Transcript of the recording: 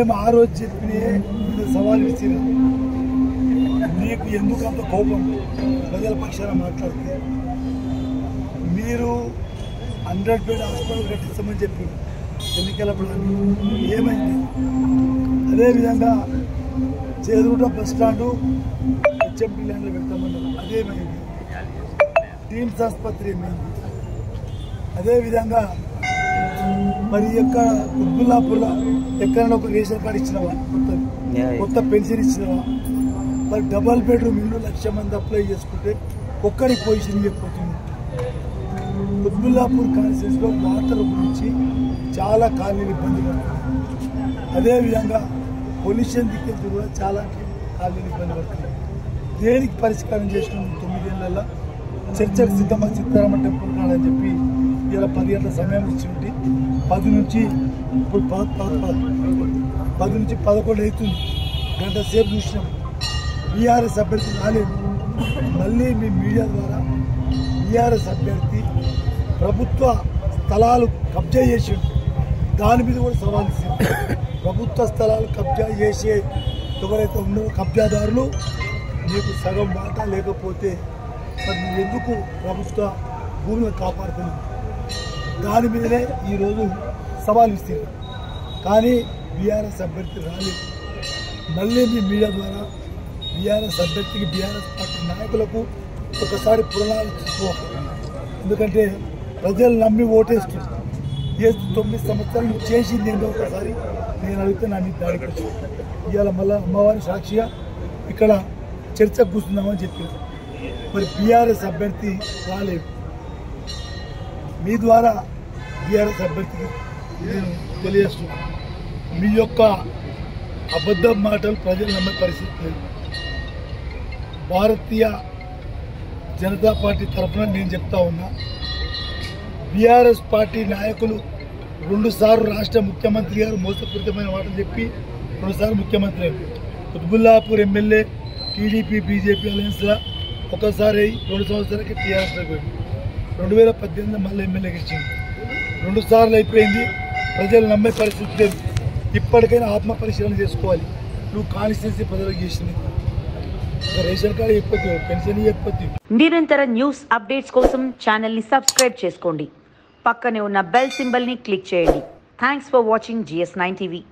మేము ఆ రోజు చెప్పినే మీరు సవాల్ ఇచ్చిన మీకు ఎందుకు అంత కోపం ప్రజల పక్షాన మాట్లాడితే మీరు హండ్రెడ్ బెడ్ హాస్పిటల్ కట్టిస్తామని చెప్పి ఎన్నికలప్పుడు ఏమైంది అదేవిధంగా చేదుగుట బస్ స్టాండు హెచ్ఎంపీ ల్యాండ్లో పెడతామన్నారు అదేమైంది టీమ్స్ ఆసుపత్రి ఏమైంది అదేవిధంగా మరి ఎక్కడ కుత్బుల్లాపూర్లో ఎక్కడైనా ఒక రేషన్ కార్డు ఇచ్చినవా కొత్త కొత్త పెన్షన్ ఇచ్చినవా మరి డబల్ బెడ్రూమ్ ఇల్లు లక్ష మంది అప్లై చేసుకుంటే ఒక్కడి పొజిషన్ ఇవ్వకపోతుంది కుత్బుల్లాపూర్ కాన్స్టిట్యూన్స్లో వాటర్ గురించి చాలా కాలనీలు ఇబ్బంది పడుతుంది అదేవిధంగా పొల్యూషన్ దిక్కెళ్తూ కూడా చాలా కాలనీలు ఇబ్బంది పడుతుంది దేనికి పరిష్కారం చేసినాం తొమ్మిదేళ్లలో చర్చకు సిద్ధమ సీతారామ టెంపుల్ కాడని చెప్పి ఇలా పది గంటల సమయం ఇచ్చి ఉంటే పది నుంచి ఇప్పుడు ప- ప- ప- పది నుంచి పదకొండు అవుతుంది గంట సేపు చూసినాం బీఆర్ఎస్ అభ్యర్థి రాలేదు మళ్ళీ మీ మీడియా ద్వారా బీఆర్ఎస్ అభ్యర్థి ప్రభుత్వ స్థలాలు కబ్జా చేసి దాని మీద కూడా సవాల్ ఇచ్చింది ప్రభుత్వ స్థలాలు కబ్జా చేసే ఎవరైతే ఉన్నారో కబ్జాదారులు మీకు సగం వాటా లేకపోతే మరి నువ్వు ఎందుకు ప్రభుత్వ భూములను కాపాడుతున్నావు దాని మీదనే ఈరోజు సవాల్ ఇస్తుంది కానీ బీఆర్ఎస్ అభ్యర్థి రాలేదు మళ్ళీ మీ మీడియా ద్వారా బీఆర్ఎస్ అభ్యర్థికి బీఆర్ఎస్ పార్టీ నాయకులకు ఒకసారి పునరాలోచించుకోవాలి ఎందుకంటే ప్రజలు నమ్మి ఓటేస్తుంది ఏ తొమ్మిది సంవత్సరాలు నువ్వు చేసింది ఏంటో ఒకసారి నేను అడిగితే నా మీద దాడికి వచ్చి ఇవాళ మళ్ళీ అమ్మవారి సాక్షిగా ఇక్కడ చర్చకు కూర్చుందామని చెప్పారు మరి బీఆర్ఎస్ అభ్యర్థి రాలేదు మీ ద్వారా బీఆర్ఎస్ అభ్యర్థికి నేను తెలియజేస్తున్నాను మీ యొక్క అబద్ధ మాటలు ప్రజలు నమ్మే పరిస్థితి లేదు భారతీయ జనతా పార్టీ తరఫున నేను చెప్తా ఉన్నా బీఆర్ఎస్ పార్టీ నాయకులు రెండుసార్లు రాష్ట్ర ముఖ్యమంత్రి గారు మోసపూరితమైన మాటలు చెప్పి రెండుసార్లు ముఖ్యమంత్రి అయ్యారు కుతుబుల్లాపూర్ ఎమ్మెల్యే టీడీపీ బీజేపీ అలయన్స్లో ఒకసారి అయ్యి రెండు సంవత్సరాలకి టీఆర్ఎస్ అయిపోయింది రెండు వేల పద్దెనిమిది మళ్ళీ ఎమ్మెల్యేకి ఇచ్చింది రెండు సార్లు అయిపోయింది ప్రజలు నమ్మే పరిస్థితి లేదు ఇప్పటికైనా ఆత్మ పరిశీలన చేసుకోవాలి నువ్వు కాన్స్టిట్యూన్సీ ప్రజలకు చేసింది ఒక రేషన్ కార్డు చెప్పొద్దు పెన్షన్ చెప్పొద్దు నిరంతర న్యూస్ అప్డేట్స్ కోసం ఛానల్ని సబ్స్క్రైబ్ చేసుకోండి పక్కనే ఉన్న బెల్ సింబల్ని క్లిక్ చేయండి thanks for watching GS nine TV